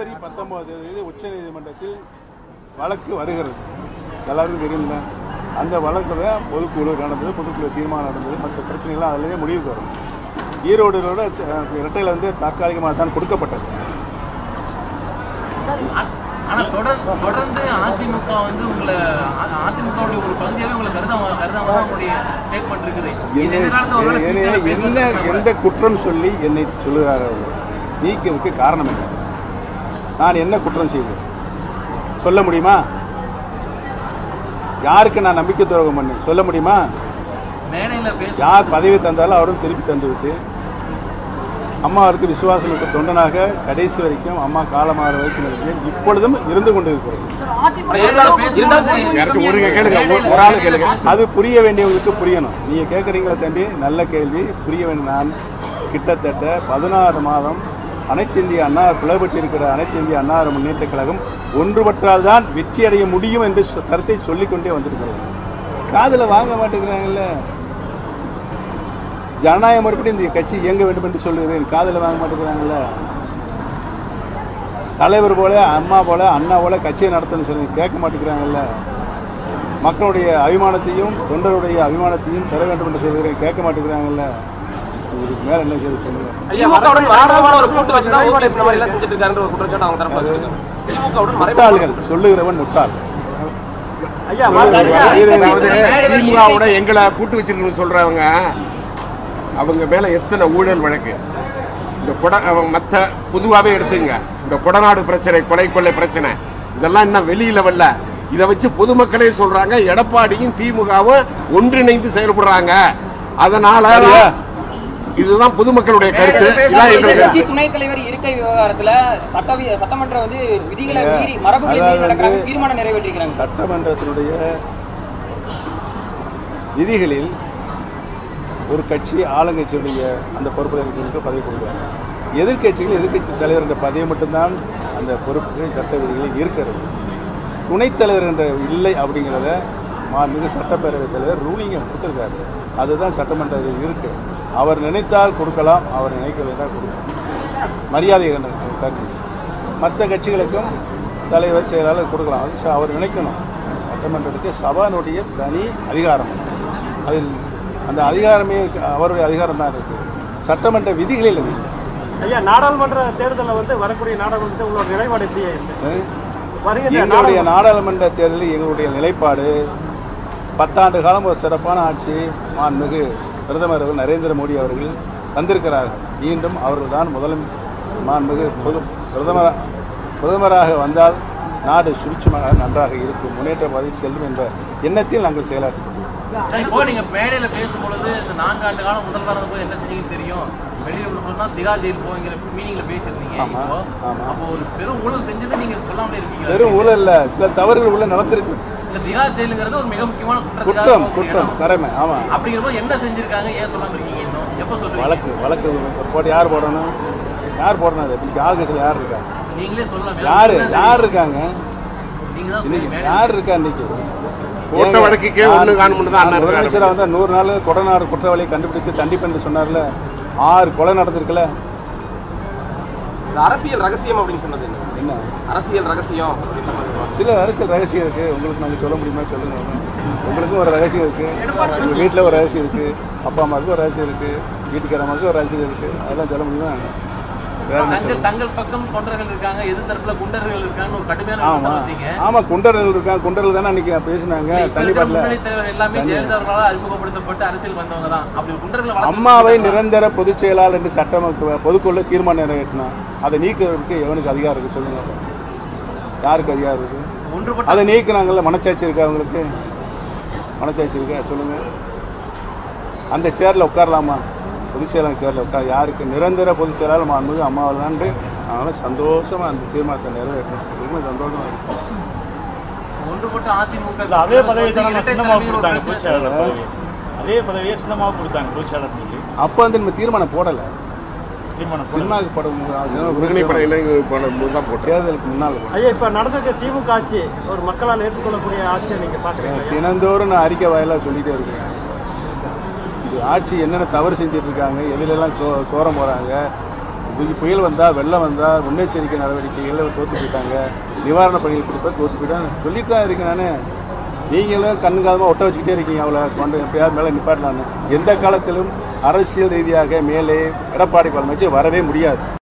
ஜனவரி பத்தொன்பது தேதி உச்சநீதிமன்றத்தில் வழக்கு வருகிறது எல்லாருக்கும் தெரியும்ல அந்த வழக்கில் பொதுக்குழு நடந்தது பொதுக்குழு தீர்மானம் நடந்தது மற்ற பிரச்சனைகள்லாம் அதிலேயே முடிவுக்கு வரும் ஈரோடுகளோட இரட்டையில் வந்து தற்காலிகமாக தான் கொடுக்கப்பட்டது ஆனா தொடர்ந்து தொடர்ந்து அதிமுக வந்து உங்களை அ- அதிமுகவுடைய ஒரு பகுதியாவே உங்களை கருதாம கருதாம தான் உங்களுடைய ஸ்டேட்மெண்ட் இருக்குது இது என்னை எதிர்காலத்துல ஒருவேளை என்னை future ல என்ன பேசுவாங்க. எந்த குற்றம் சொல்லி என்னை சொல்லுகிறார் அவர் நீக்கிறதுக்கு காரணம் என்ன நான் என்ன குற்றம் செய்தேன் சொல்ல முடியுமா யாருக்கு நான் நம்பிக்கை துரோகம் பண்ணேன் சொல்ல முடியுமா மேடையில பேச யார் பதவி தந்தாலும் அவரும் திருப்பி தந்து விட்டு அம்மாவிற்கு விசுவாசமிக்க தொண்டனாக கடைசி வரைக்கும் அம்மா காலமாகிற வரைக்கும் இருக்கிறேன் இப்பொழுதும் இருந்து கொண்டு இருக்கிறேன் மேடையில பேசும்போது யாராச்சும் ஒருங்க கேளுங்க ஒரு- ஒரு ஆளு கேளுங்க அது புரிய வேண்டியவங்களுக்கு புரியணும் நீங்கள் கேட்குறீங்களா தம்பி நல்ல கேள்வி புரிய வேண்டும் நான் கிட்டத்தட்ட பதினாறு மாதம் அனைத்து இந்திய அண்ணா பிளவுபட்டு இருக்கிற அனைத்து இந்திய அண்ணா முன்னேற்ற கழகம் ஒன்றுபட்டால் தான் வெற்றி அடைய முடியும் என்று சொ- கருத்தை சொல்லிக்கொண்டே வந்திருக்கிறேன் காதில் வாங்க மாட்டேங்கிறாங்கல்ல ஜனநாயக முறைப்படி இந்த கட்சி இயங்க வேண்டும் என்று சொல்லுகிறேன் காதில் வாங்க மாட்டேங்கிறாங்கல்ல தலைவர் போல அம்மா போல அண்ணா போல கட்சியை நடத்தணும்னு சொல்லி கேட்க மாட்டேங்கிறாங்கல்ல மக்களுடைய அபிமானத்தையும் தொண்டருடைய அபிமானத்தையும் பெற வேண்டும் என்று சொல்கிறேன் கேட்க மாட்டேங்கிறாங்கல்ல இதுக்கு மேல என்ன செய்து சொல்லுங்க திமுகவுடன் மறைமுகமான ஒரு கூட்டு வச்சு தான் ஓபிஎஸ் இந்த மாதிரி எல்லாம் செஞ்சுட்டு இருக்காருன்ற ஒரு குற்றச்சாட்டு அவங்க தரப்புல வச்சிருக்காங்க திமுகவுடன் முட்டாள்கள் சொல்லுகிறவன் முட்டாள் ஐயா அதாவது திமுகவோட எங்களை கூட்டு வச்சிருக்கணும்னு சொல்றவங்க அவங்க மேல எத்தனை ஊழல் வழக்கு இந்த கொட மற்ற பொதுவாகவே எடுத்துங்க இந்த கொடநாடு பிரச்சனை கொலை கொள்ளை பிரச்சனை இதெல்லாம் இன்னும் வெளியில வரல இதை வச்சு பொதுமக்களே சொல்றாங்க எடப்பாடியும் திமுகவும் ஒன்றிணைந்து செயல்படுறாங்க அதனால சரியா? இதுதான் பொதுமக்களுடைய கருத்து இதான் எங்களுடைய எதிர்க்கட்சி கருத்து. துணைத் தலைவர் இருக்கை விவகாரத்துல சட்டவி சட்டமன்றம் வந்து விதிகளை இல்ல. மீறி மரபுகளை மீறி அதாவது நடக்கிறாங்க வந்து- தீர்மானம் நிறைவேற்றிருக்கிறாங்க சட்டமன்றத்தினுடைய விதிகளில் ஒரு கட்சி ஆளுங்கட்சியுடைய அந்த பொறுப்பில் இருக்கிறவங்களுக்கு பதவி கொடுக்குறாங்க எதிர்க்கட்சிகள் எதிர்க்கட்சி தலைவர் என்ற பதவி மட்டும்தான் அந்த பொறுப்பு சட்ட விதிகளில் இருக்கிறது துணைத் தலைவர் என்ற இல்லை அப்படிங்கிறத மாண்புமிகு சட்டப்பேரவைத் தலைவர் ரூலிங்கை கொடுத்துருக்காரு அதுதான் சட்டமன்றத்தில் இருக்கு அவர் நினைத்தால் கொடுக்கலாம் அவர் நினைக்கலைன்னா கொடுக்கலாம் மரியாதை கருதி மற்ற கட்சிகளுக்கும் தலைவர் செயலாளர் கொடுக்கலாம் அது ச- அவர் நினைக்கணும் சட்டமன்றத்துக்கு சபானுடைய தனி அதிகாரம் அதில் அந்த அதிகாரமே இருக்கு அவருடைய அதிகாரம் தான் இருக்கு சட்டமன்ற விதிகளில் அது ஐயா நாடாளுமன்ற தேர்தலில் வந்து வரக்கூடிய நாடாளுமன்றத்தில் உங்களோட நிலைப்பாடு எப்படி இருக்கு அஹ் வருகின்ற எங்களுடைய நாடாளுமன்ற தேர்தலில் எங்களுடைய நிலைப்பாடு பத்தாண்டு காலம் ஒரு சிறப்பான ஆட்சி மாண்புமிகு பிரதமர் அவர்கள் நரேந்திர மோடி அவர்கள் தந்திருக்கிறார்கள் மீண்டும் அவர்கள்தான் முதல் மாண்புமிகு பொது பிரதமர் பிரதமராக வந்தால் நாடு சுபிட்சமாக நன்றாக இருக்கும் முன்னேற்ற பாதையில் செல்லும் என்ற எண்ணத்தில் நாங்கள் செயலாற்றுகிறோம் சார் இப்போ நீங்க மேடையில பேசும்பொழுது இந்த நான்காண்டு காலம் முதல்வர் போய் என்ன செஞ்சீங்கன்னு தெரியும் வெளியில உள்ள திகா ஜெயில் போங்கிற மீனிங்ல பேசியிருந்தீங்க ஆமா, இப்போ ஆமா. அப்போ ஒரு பெரும் ஊழல் செஞ்சதை நீங்க சொல்லாமலே இருக்கீங்க வெறும் ஊழல் இல்ல சில தவறுகள் உள்ள நடந்திருக்கு இல்ல திகா ஜெயிலுங்கிறது ஒரு மிக முக்கியமான குற்றத்துக்காக குற்றம் போகக்கூடிய குற்றம் இடம். கடமை ஆமாம் அப்படிங்கிறப்போ என்ன செஞ்சிருக்காங்க ஏன் சொல்லாம இருக்கீங்க இன்னும் எப்போ சொல்றீங்க வழக்கு வழக்கு போட்டு யார் போடணும் யார் போடணும் அது இன்னைக்கு ஆளுங்கட்சியில் யார் இருக்கா நீங்களே சொல்லலாம் யாரு யார் இருக்காங்க நீங்க தான் இன்னைக்கு சொன்னீங்க. யார் இருக்கா இன்னைக்கு போட்ட ஏங்க, வழக்குக்கே நான் ஒண்ணு காணும்னு தான் அண்ணா இருக்காரு. முதலமைச்சரா வந்தா நூறு நாள் கொடநாடு குற்றவாளியை கண்டுபிடித்து தண்டிப்பேன் சொன்னார்ல ஆறு கொலை நடந்திருக்குல்ல இந்த அரசியல் ரகசியம் அப்படின்னு சொன்னது என்ன என்ன அரசியல் ரகசியம் அப்படின்ற மாதிரி சில அரசியல் ரகசியம் இருக்கு உங்களுக்கு நாங்கள் சொல்ல முடியுமா சொல்லுங்க உங்களுக்கும் ஒரு ரகசியம் இருக்கு உங்க வீட்டில் ஒரு ரகசியம் இருக்கு அப்பா அம்மாவுக்கு ஒரு ரகசியம் இருக்கு வீட்டுக்காரம்மாவுக்கு ஒரு ரகசியம் இருக்கு அதெல்லாம் சொல்ல முடியுமா வேற என்ன தங்கள் சொல்லுங்க தங்கள் பக்கம் தொண்டர்கள் இருக்காங்க எதிர் தரப்புல குண்டர்கள் இருக்காங்கன்னு ஒரு கடுமையான ஆமா விமர்சனம் வச்சீங்க ஆமா குண்டர்கள் இருக்காங்க குண்டர்கள் தானே அன்னைக்கு பேசினாங்க இப்ப தண்ணி இருக்கிற பாட்டில் முன்னணி தலைவர் எல்லாமே தண்ணி. ஜெயலலிதா அவர்களால் அறிமுகப்படுத்தப்பட்டு அரசியல் வந்தவங்க தான் அப்படி குண்டர்களை வளர்த்து அம்மாவை வச்சிருக்காங்க. நிரந்தர பொதுச் செயலாளர் என்று சட்டம் பொதுக்குள்ள தீர்மானம் நிறைவேற்றினான் அதை நீக்கிறதுக்கு எவனுக்கு அதிகாரம் இருக்கு சொல்லுங்க யாருக்கு அதிகாரம் இருக்கு ஒன்றுபட்ட அதை நீக்கினாங்கல்ல மனச்சாட்சி இருக்கா அவங்களுக்கு மனச்சாட்சி இருக்கா சொல்லுங்க அந்த சேர்ல உட்காரலாமா பொதுச் செயலாளர் சேர்ல உட்கார் யாருக்கு நிரந்தர பொதுச் செயலாளர் மாண்புமிகு அம்மாவில் தான் அதனால சந்தோஷமா அந்த தீர்மானத்தை நிறைவேற்றணும் எங்களுக்கும் சந்தோஷமா இருந்துச்சு ஒன்றுபட்ட அதிமுக இல்ல, அதே பதவி தானே இரட்டை சின்னமாக தலைமையில் ஒரு கொடுத்தாங்க பிரச்சனை. பொதுச்செயலாளர் பதவி அதே பதவியை சின்னமாக கொடுத்தாங்க பொதுச்செயலாளர் சொல்லி அப்போ வந்து நம்ம தீர்மானம் போடலை தீர்மானம் போடல. சினிமாவுக்கு போட ஒருங்கிணைப்பட இணை போடும்போது தான் போட்டேன் தேர்தலுக்கு முன்னால் போட்டோம். ஐயா இப்ப நடந்திருக்க திமுக ஆட்சி ஒரு மக்களால் ஏற்றுக்கொள்ளக்கூடிய ஆட்சியை நீங்க பாக்குறீங்க தினந்தோறும் நான் அறிக்கை வாயிலாக சொல்லிட்டே இருக்கிறேன் இந்த ஆட்சி என்னென்ன தவறு செஞ்சுட்டு இருக்காங்க எதுலெல்லாம் சோ சோரம் போகிறாங்க புயல் புயல் வந்தால் வெள்ளம் வந்தால் முன்னெச்சரிக்கை நடவடிக்கைகள் தோற்று போயிட்டாங்க நிவாரணப் பணிகள் கொடுப்ப தோற்று போயிட்டாங்க சொல்லிட்டு தான் இருக்கேன் நான் நீங்களும் கண்காலமாக ஒட்ட வச்சுக்கிட்டே இருக்கீங்க அவளை கொண்டு எப்படியாவது மேலே நிப்பாட்டலான்னு எந்த காலத்திலும் அரசியல் ரீதியாக மேலே எடப்பாடி பழனிசாமி வரவே முடியாது